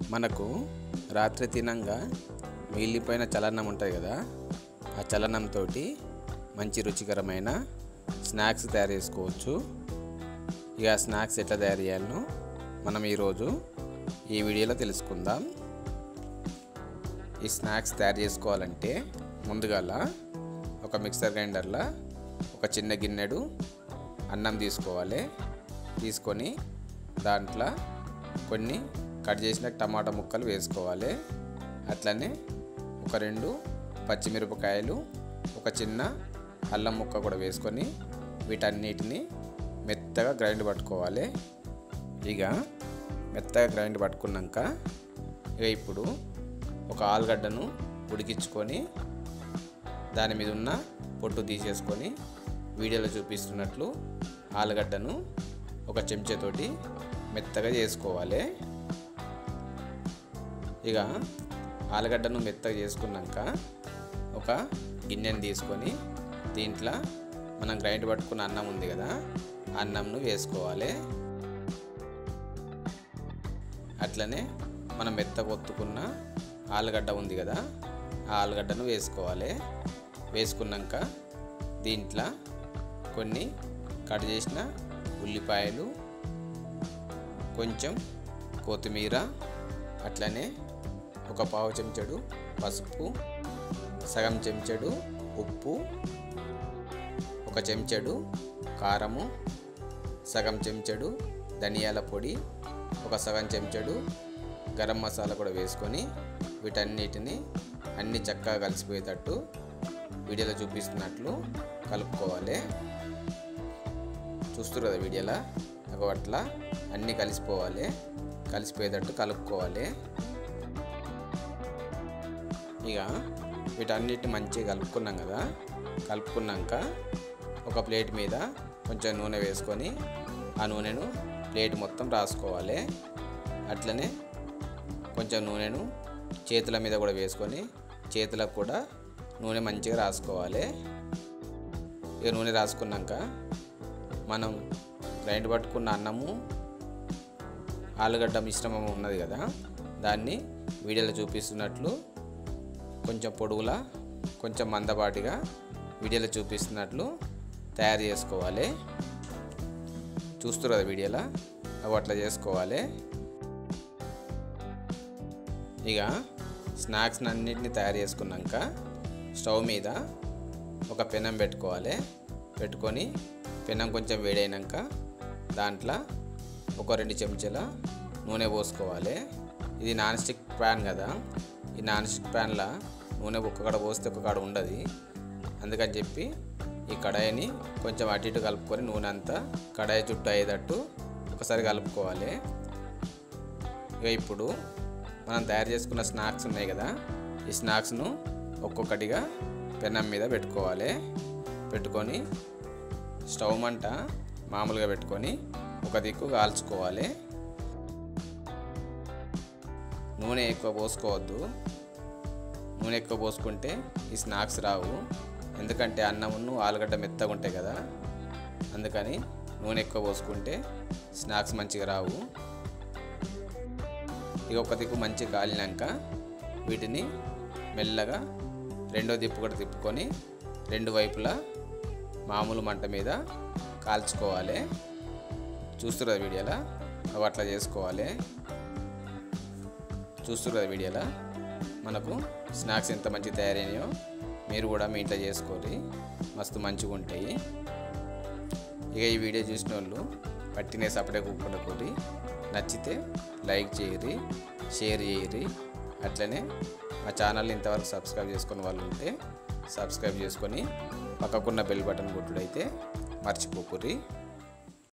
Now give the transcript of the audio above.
మనకు రాత్రి తినంగా మిగిలిపోయిన చలనం ఉంటుంది కదా ఆ చలనంతో మంచి రుచికరమైన స్నాక్స్ తయారు చేసుకోవచ్చు ఇక ఆ స్నాక్స్ ఎట్లా తయారు చేయాలనో మనం ఈరోజు ఈ వీడియోలో తెలుసుకుందాం ఈ స్నాక్స్ తయారు చేసుకోవాలంటే ముందుగాల ఒక మిక్సర్ గ్రైండర్లో ఒక చిన్న గిన్నెడు అన్నం తీసుకోవాలి తీసుకొని దాంట్లో కొన్ని కట్ చేసిన టమాటా ముక్కలు వేసుకోవాలి అట్లనే ఒక రెండు పచ్చిమిరపకాయలు ఒక చిన్న అల్లం ముక్క కూడా వేసుకొని వీటన్నిటిని మెత్తగా గ్రైండ్ పట్టుకోవాలి ఇక మెత్తగా గ్రైండ్ పట్టుకున్నాక ఇక ఇప్పుడు ఒక ఆలుగడ్డను ఉడికించుకొని దాని మీద ఉన్న పొట్టు తీసేసుకొని వీడియోలో చూపిస్తున్నట్లు ఆలుగడ్డను ఒక చెంచాతోటి మెత్తగా చేసుకోవాలి ఇక ఆలుగడ్డను మెత్తగా చేసుకున్నాక ఒక గిన్నెని తీసుకొని దీంట్లో మనం గ్రైండ్ పట్టుకున్న అన్నం ఉంది కదా ఆ అన్నంను వేసుకోవాలి అట్లనే మనం మెత్తగా ఒత్తుకున్న ఆలుగడ్డ ఉంది కదా ఆ ఆలుగడ్డను వేసుకోవాలి వేసుకున్నాక దీంట్లో కొన్ని కట్ చేసిన ఉల్లిపాయలు కొంచెం కొత్తిమీర అట్లనే ఒక పావు చెంచాడు పసుపు సగం చెంచాడు ఉప్పు ఒక చెంచాడు కారము సగం చెంచాడు ధనియాల పొడి ఒక సగం చెంచాడు గరం మసాలా కూడా వేసుకొని వీటన్నిటిని అన్ని చక్కగా కలిసిపోయేటట్టు వీడియోలో చూపిస్తున్నట్లు కలుపుకోవాలి చూస్తారు కదా వీడియోలో ఒక అట్లా అన్నీ కలిసిపోవాలి కలిసిపోయేటట్టు కలుపుకోవాలి ఇక వీటన్నిటిని మంచిగా కలుపుకున్నాం కదా కలుపుకున్నాక ఒక ప్లేట్ మీద కొంచెం నూనె వేసుకొని ఆ నూనెను ప్లేట్ మొత్తం రాసుకోవాలి అట్లనే కొంచెం నూనెను చేతుల మీద కూడా వేసుకొని చేతులకు కూడా నూనె మంచిగా రాసుకోవాలి ఇక నూనె రాసుకున్నాక మనం గ్రైండ్ పట్టుకున్న అన్నము ఆలుగడ్డ మిశ్రమం ఉన్నది కదా దాన్ని వీడియోలో చూపిస్తున్నట్లు కొంచెం పొడుగులా కొంచెం మందపాటిగా వీడియోలో చూపిస్తున్నట్లు తయారు చేసుకోవాలి చూస్తారు కదా వీడియోలో అవి అట్లా చేసుకోవాలి ఇక స్నాక్స్ అన్నిటిని తయారు చేసుకున్నాక స్టవ్ మీద ఒక పెనం పెట్టుకోవాలి పెట్టుకొని పెనం కొంచెం వేడైనాక దాంట్లో ఒక రెండు చెంచాల నూనె పోసుకోవాలి ఇది నాన్ స్టిక్ ప్యాన్ కదా ఈ నాన్ స్టిక్ ప్యాన్లో నూనె ఒక్క కాడ పోస్తే ఒక కాడ ఉండదు అందుకని చెప్పి ఈ కడాయిని కొంచెం అటు ఇటు కలుపుకొని నూనె అంతా కడాయి చుట్టూ అయ్యేటట్టు ఒకసారి కలుపుకోవాలి ఇక ఇప్పుడు మనం తయారు చేసుకున్న స్నాక్స్ ఉన్నాయి కదా ఈ స్నాక్స్ను ఒక్కొక్కటిగా పెనం మీద పెట్టుకోవాలి పెట్టుకొని స్టవ్ మంట మామూలుగా పెట్టుకొని ఒక దిక్కు కాల్చుకోవాలి నూనె ఎక్కువ పోసుకోవద్దు నూనె ఎక్కువ పోసుకుంటే ఈ స్నాక్స్ రావు ఎందుకంటే అన్నమును ఆలుగడ్డ మెత్తగా ఉంటాయి కదా అందుకని నూనె ఎక్కువ పోసుకుంటే స్నాక్స్ మంచిగా రావు ఇక ఒక దిక్కు మంచిగా కాలినాక వీటిని మెల్లగా రెండో దిప్పు కూడా తిప్పుకొని రెండు వైపులా మామూలు మంట మీద కాల్చుకోవాలి చూస్తున్నారు వీడియోలో అవి అట్లా చేసుకోవాలి చూస్తున్నారు వీడియోలో మనకు స్నాక్స్ ఎంత మంచి తయారైనాయో మీరు కూడా మీ ఇంట్లో చేసుకోరి మస్తు మంచిగా ఉంటాయి ఇక ఈ వీడియో చూసిన వాళ్ళు పట్టినే సపడే కుక్కకుండా కొరి నచ్చితే లైక్ చేయరి షేర్ చేయరి అట్లనే మా ఛానల్ని ఇంతవరకు సబ్స్క్రైబ్ చేసుకున్న వాళ్ళు ఉంటే సబ్స్క్రైబ్ చేసుకొని పక్కకున్న బెల్ బటన్ కొట్టుడైతే మర్చిపోకురి